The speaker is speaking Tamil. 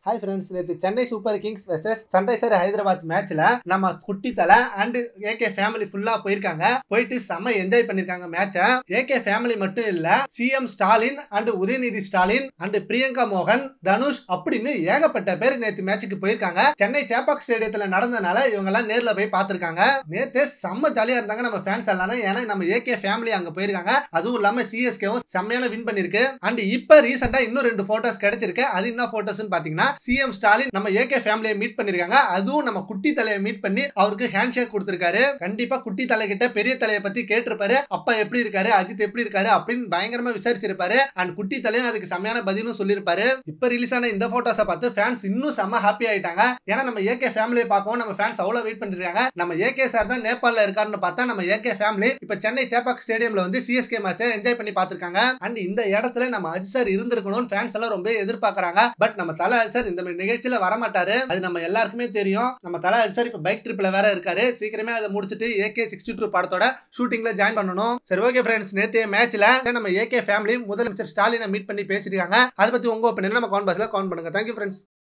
ஹாய் ஃப்ரெண்ட்ஸ் நேற்று Chennai Super Kings versus Sunriser Hyderabad மேட்ச்ல நம்ம குட்டி தலை அண்ட் ஏகே ஃபேமிலி ஃபுல்லா போயிருக்காங்க போயிட்டு செம்ம என்ஜாய் பண்ணிருக்காங்க மேட்சை ஏகே ஃபேமிலி மட்டும் இல்ல CM Stalin and Udhayanidhi Stalin and Priyanka மோகன் தனுஷ் அப்படின்னு ஏகப்பட்ட பேர் நேற்று மேட்சுக்கு போயிருக்காங்க சென்னை சேப்பாக் ஸ்டேடியத்துல நடந்தனால இவங்க எல்லாம் நேர்ல போய் பார்த்திருக்காங்க நேத்து செம்ம ஜாலியா இருந்தாங்க நம்ம ஃபேன்ஸ் எல்லாரும் ஏன்னா நம்ம ஏகே ஃபேமிலி அங்க போயிருக்காங்க அதுவும் இல்லாம சிஎஸ்கேவும் செம்மையான வின் பண்ணிருக்கு அண்ட் இப்ப ரீசெண்டா இன்னும் ரெண்டு போட்டோஸ் கிடைச்சிருக்கு அது என்ன போட்டோஸ்னு பாத்தீங்கன்னா சிஎம் ஸ்டாலின் நம்ம ஏகே ஃபேமிலியை மீட் பண்ணிருக்காங்க அதுவும் நம்ம குட்டி தலையை மீட் பண்ணி அவருக்கு ஹேண்ட் ஷேக் கொடுத்திருக்காரு கண்டிப்பா குட்டி தலை கிட்ட பெரிய தலையை பத்தி கேட்டிருப்பாரு அப்பா எப்படி இருக்காரு அஜித் எப்படி இருக்காரு அப்படின்னு பயங்கரமா விசாரிச்சிருப்பாரு அண்ட் குட்டி தலையும் அதுக்கு செம்மையான பதிலும் சொல்லியிருப்பாரு இப்ப ரிலீஸ் ஆன இந்த போட்டோஸை பார்த்து ஃபேன்ஸ் இன்னும் செம்ம ஹாப்பி ஆயிட்டாங்க ஏன்னா நம்ம ஏகே ஃபேமிலியை பார்க்கவும் நம்ம ஃபேன்ஸ் அவ்வளவு வெயிட் பண்ணிருக்காங்க நம்ம ஏகே சார் தான் நேபாளில் இருக்காருன்னு பார்த்தா நம்ம ஏகே ஃபேமிலி இப்ப சென்னை சேப்பாக் ஸ்டேடியம்ல வந்து சிஎஸ்கே மேட்சை என்ஜாய் பண்ணி பார்த்திருக்காங்க அண்ட் இந்த இடத்துல நம்ம அஜித் சார் இருந்திருக்கணும்னு ஃபேன்ஸ் எல்லாம் ரொம்ப எதிர்பார்க்கறாங்க பட் நம்ம தல அஜித் சார் இந்த மாதிரி நிகழ்ச்சியில வரமாட்டாரு அது நம்ம எல்லாருக்குமே தெரியும் நம்ம தல அஜித் சார் இப்ப பைக் ட்ரிப்ல வேற இருக்காரு சீக்கிரமே அதை முடிச்சுட்டு ஏகே சிக்ஸ்டி டூ படத்தோட ஷூட்டிங்ல ஜாயின் பண்ணணும் சரி ஓகே ஃப்ரெண்ட்ஸ் நேற்றைய மேட்ச்ல நம்ம ஏகே ஃபேமிலி முதலமைச்சர் ஸ்டாலினை மீட் பண்ணி பேசிருக்காங்க அதை பத்தி உங்க ஒப்பீனியன் நம்ம கவுண்ட் பாஸ்ல கவுண்ட் பண்ணுங்க தேங்க்யூ ஃப்ரெண்ட்ஸ்